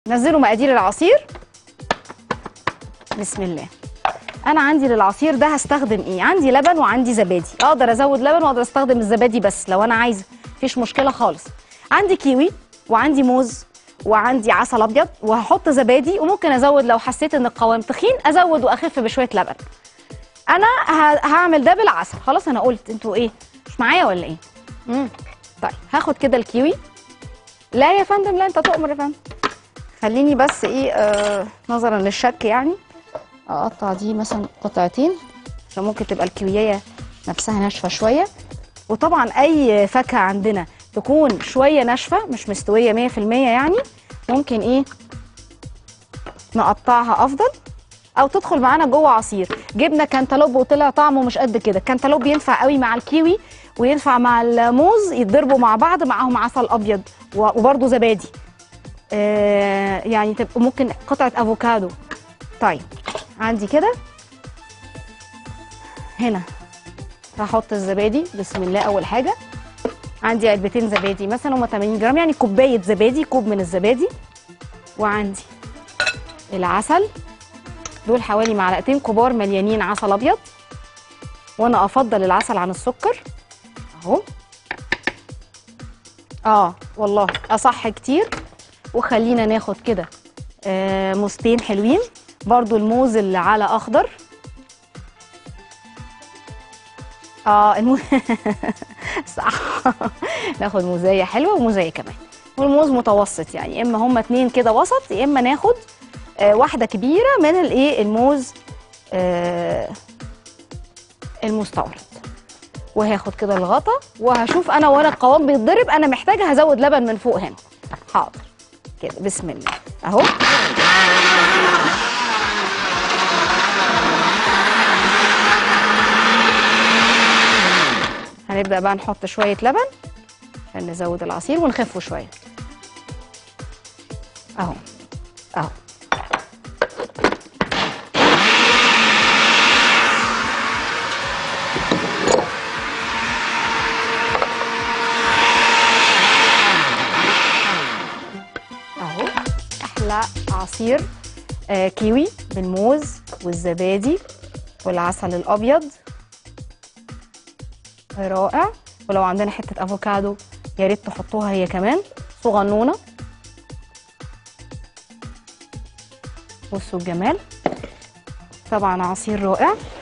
نزلوا مقادير العصير بسم الله انا عندي للعصير ده هستخدم ايه عندي لبن وعندي زبادي اقدر ازود لبن واقدر استخدم الزبادي بس لو انا عايزه مفيش مشكله خالص عندي كيوي وعندي موز وعندي عسل ابيض وهحط زبادي وممكن ازود لو حسيت ان القوام تخين ازود واخف بشويه لبن انا ه- هعمل ده بالعسل خلاص انا قلت انتوا ايه مش معايا ولا ايه امم طيب هاخد كده الكيوي لا يا فندم لا انت تؤمر يا فندم خليني بس ايه آه نظرا للشك يعني اقطع دي مثلا قطعتين عشان ممكن تبقى الكيوية نفسها ناشفه شويه وطبعا اي فاكهه عندنا تكون شويه ناشفه مش مستويه 100% يعني ممكن ايه نقطعها افضل او تدخل معانا جوه عصير جبنا كانتالوب وطلع طعمه مش قد كده الكانتالوب ينفع قوي مع الكيوي وينفع مع الموز يتضربوا مع بعض معاهم عسل ابيض و- وبرده زبادي آه يعني تبقى ممكن قطعه افوكادو طيب عندي كده هنا هحط الزبادي بسم الله اول حاجه عندي علبتين زبادي مثلا هما 80 جرام يعني كوبايه زبادي كوب من الزبادي وعندي العسل دول حوالي معلقتين كبار مليانين عسل ابيض وانا افضل العسل عن السكر اهو اه والله اصح كتير وخلينا ناخد كده آه موزتين حلوين برضو الموز اللي على اخضر اه المو... صح ناخد موزايه حلوه وموزايه كمان والموز متوسط يعني يا اما هما اتنين كده وسط يا اما ناخد آه واحده كبيره من الايه الموز آه المستورد وهاخد كده الغطا وهشوف انا وانا القوام بيتضرب انا محتاجه هزود لبن من فوق هنا حاضر كده بسم الله اهو هنبدأ بقى نحط شوية لبن عشان نزود العصير ونخفه شوية اهو اهو اهو احلى عصير آه كيوي بالموز والزبادي والعسل الابيض رائع ولو عندنا حته افوكادو يا ريت تحطوها هي كمان صغنونه بصوا الجمال طبعا عصير رائع